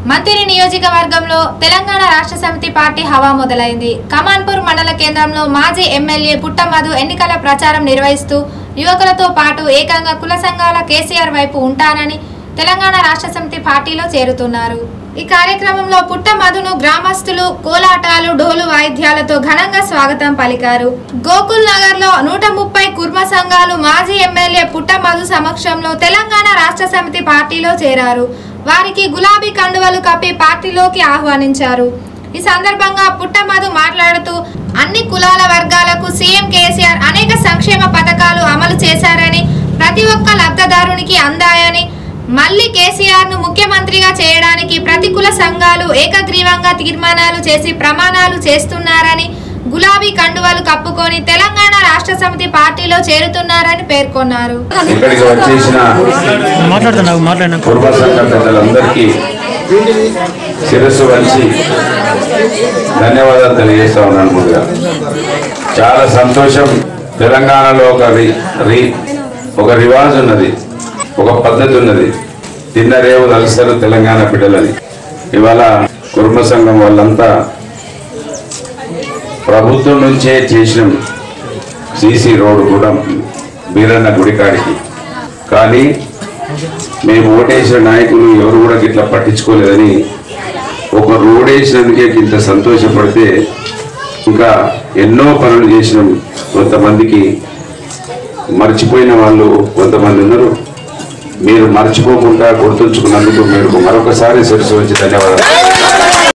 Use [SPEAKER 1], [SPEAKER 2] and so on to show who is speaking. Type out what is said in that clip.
[SPEAKER 1] మంతిని నియోజకవర్గంలో తెలంగాణ రాష్ట్ర సమితి పార్టీ హవా మొదలైంది కమాన్పూర్ మండల కేంద్రంలో మాజీ ఎమ్మెల్యే పుట్టమధు ఎన్నికల ప్రచారం నిర్వహిస్తూ యువకులతో పాటు ఏకంగా కుల సంఘాల కేసీఆర్ వైపు ఉంటానని తెలంగాణ రాష్ట్ర సమితి పార్టీలో చేరుతున్నారు ఈ కార్యక్రమంలో పుట్టమధును గ్రామస్తులు కోలాటాలు డోలు వాయిద్యాలతో ఘనంగా స్వాగతం పలికారు గోకుల్ నగర్ లో నూట ముప్పై కుర్మ సంఘాలు మాజీ ఎమ్మెల్యే పుట్టమధు సమక్షంలో తెలంగాణ రాష్ట్ర సమితి పార్టీలో చేరారు వారికి గులాబీ కండువలు కప్పి పార్టీలోకి ఆహ్వానించారు ఈ సందర్భంగా పుట్టమధు మాట్లాడుతూ అన్ని కులాల వర్గాలకు సీఎం కేసీఆర్ అనేక సంక్షేమ పథకాలు అమలు చేశారని ప్రతి ఒక్క లబ్ధదారునికి అందాయని మళ్ళీ కేసీఆర్ ను ముఖ్యమంత్రిగా చేయడానికి ప్రతి కుల సంఘాలు ఏకగ్రీవంగా తీర్మానాలు చేసి ప్రమాణాలు చేస్తున్నారని గులాబీ కండువాలు కప్పుకొని తెలంగాణ రాష్ట్ర సమితి పార్టీలో చేరుతున్నారని పేర్కొన్నారు
[SPEAKER 2] ఇక్కడికి వచ్చేసిన
[SPEAKER 3] మాట్లాడుతున్నా మాట్లాడినా
[SPEAKER 2] పూర్వ సంఘ పెద్దలందరికీ శిరస్సు వంచి ధన్యవాదాలు తెలియజేస్తా ఉన్నాను ముందుగా చాలా సంతోషం తెలంగాణలో ఒక రి రి ఒక రివాజ్ ఉన్నది ఒక పద్ధతి ఉన్నది తిన్న రేవు తలుస్తారు తెలంగాణ బిడ్డలని ఇవాళ కుర్మ సంఘం వాళ్ళంతా ప్రభుత్వం నుంచే చేసిన సీసీ రోడ్డు కూడా బీరన్న గుడికాడికి కానీ మేము ఓటేసిన నాయకులు ఎవరు కూడా ఇట్లా పట్టించుకోలేదని ఒక రోడ్ వేసినందుకే ఇంత సంతోషపడితే ఇంకా ఎన్నో పనులు చేసినాం కొంతమందికి మర్చిపోయిన వాళ్ళు కొంతమంది ఉన్నారు మీరు మర్చిపోకుండా గుర్తుంచుకున్నందుకు మీరు మరొకసారి శిరస్సు వచ్చి ధన్యవాదాలు